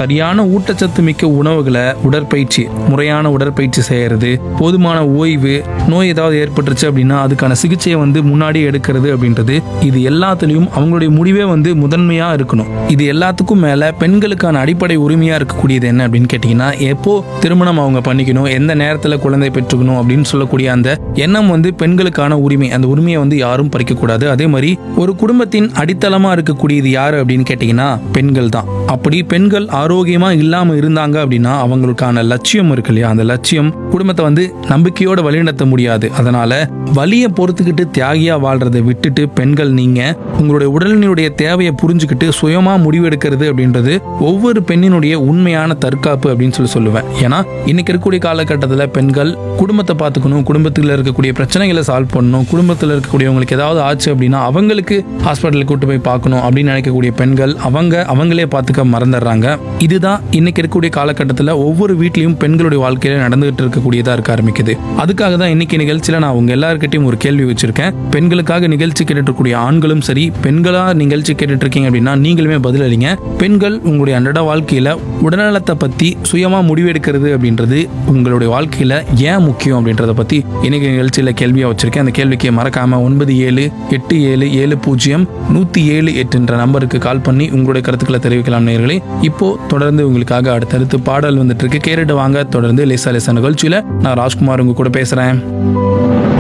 சரியான ஊட்டச்சத்து மிக்க உணவுகளை உடற்பயிற்சி முறையான உடற்பயிற்சி செய்யறது போதுமான ஓய்வு நோய் ஏதாவது ஏற்பட்டுருச்சு அப்படின்னா அதுக்கான சிகிச்சையை வந்து முன்னாடியே எடுக்கிறது அப்படின்றது இது எல்லாத்துலேயும் அவங்களுடைய முடிவே வந்து முதன்மையா இருக்கணும் இது எல்லாத்துக்கும் மேல பெண்களுக்கான அடிப்படை உரிமையா இருக்கக்கூடியது என்ன அப்படின்னு கேட்டீங்கன்னா எப்போ திருமணம் அவங்க பண்ணிக்கணும் எந்த நேரத்துல குழந்தை பெற்றுக்கணும் அப்படின்னு சொல்லக்கூடிய அந்த எண்ணம் வந்து பெண்களுக்கான உரிமை அந்த உரிமையை வந்து யாரும் பறிக்கக்கூடாது அதே மாதிரி ஒரு குடும்பத்தின் அடித்தளமா இருக்கக்கூடியது யாரு அப்படின்னு கேட்டீங்கன்னா பெண்கள் தான் அப்படி பெண்கள் ஆரோக்கியமா இல்லாம இருந்தாங்க அப்படின்னா அவங்களுக்கான லட்சியம் இருக்கு இல்லையா அந்த லட்சியம் குடும்பத்தை வந்து நம்பிக்கையோட வழிநடத்த முடியாது அதனால வலியை பொறுத்துக்கிட்டு தியாகியா வாழ்றதை விட்டுட்டு பெண்கள் நீங்க உங்களுடைய உடலினுடைய தேவையை புரிஞ்சுக்கிட்டு சுயமா முடிவெடுக்கிறது அப்படின்றது ஒவ்வொரு பெண்ணினுடைய உண்மையான தற்காப்பு அப்படின்னு சொல்லி சொல்லுவேன் ஏன்னா இன்னைக்கு இருக்கக்கூடிய காலகட்டத்தில் பெண்கள் குடும்பத்தை பார்த்துக்கணும் குடும்பத்தில் இருக்கக்கூடிய பிரச்சனைகளை சால்வ் பண்ணணும் குடும்பத்தில் இருக்கக்கூடியவங்களுக்கு ஏதாவது ஆச்சு அப்படின்னா அவங்களுக்கு ஹாஸ்பிட்டலுக்கு கூட்டு போய் பார்க்கணும் அப்படின்னு நினைக்கக்கூடிய பெண்கள் அவங்க அவங்களே பார்த்துக்க மறந்துடுறாங்க இதுதான் இன்னைக்கு இருக்கக்கூடிய காலகட்டத்தில் ஒவ்வொரு வீட்லயும் பெண்களுடைய வாழ்க்கையில நடந்துகிட்டு இருக்கக்கூடியதா இருக்க ஆரம்பிக்குது அதுக்காக தான் இன்னைக்கு நிகழ்ச்சியில நான் உங்க எல்லாருக்கிட்டையும் ஒரு கேள்வி வச்சிருக்கேன் பெண்களுக்காக நிகழ்ச்சி கேட்டுட்டு இருக்கக்கூடிய ஆண்களும் சரி பெண்களா நிகழ்ச்சி கேட்டுட்டு இருக்கீங்க அப்படின்னா நீங்களுமே பதிலளிங்க பெண்கள் உங்களுடைய அன்றாட வாழ்க்கையில உடல்நலத்தை பத்தி சுயமா முடிவெடுக்கிறது அப்படின்றது உங்களுடைய வாழ்க்கையில ஏன் முக்கியம் அப்படின்றத பத்தி இன்னைக்கு நிகழ்ச்சியில கேள்வியா வச்சிருக்கேன் அந்த கேள்விக்கு மறக்காம ஒன்பது ஏழு எட்டு ஏழு ஏழு பூஜ்ஜியம் நூத்தி ஏழு எட்டுன்ற நம்பருக்கு கால் பண்ணி உங்களுடைய கருத்துக்களை தெரிவிக்கலாம் நேர்களே இப்போ தொடர்ந்து உங்களுக்காக அடுத்தடுத்து பாடல் வந்துட்டு இருக்கு கேட்டுட்டு வாங்க தொடர்ந்து லேசா லேசா நிகழ்ச்சியில நான் ராஜ்குமார் உங்க கூட பேசுறேன்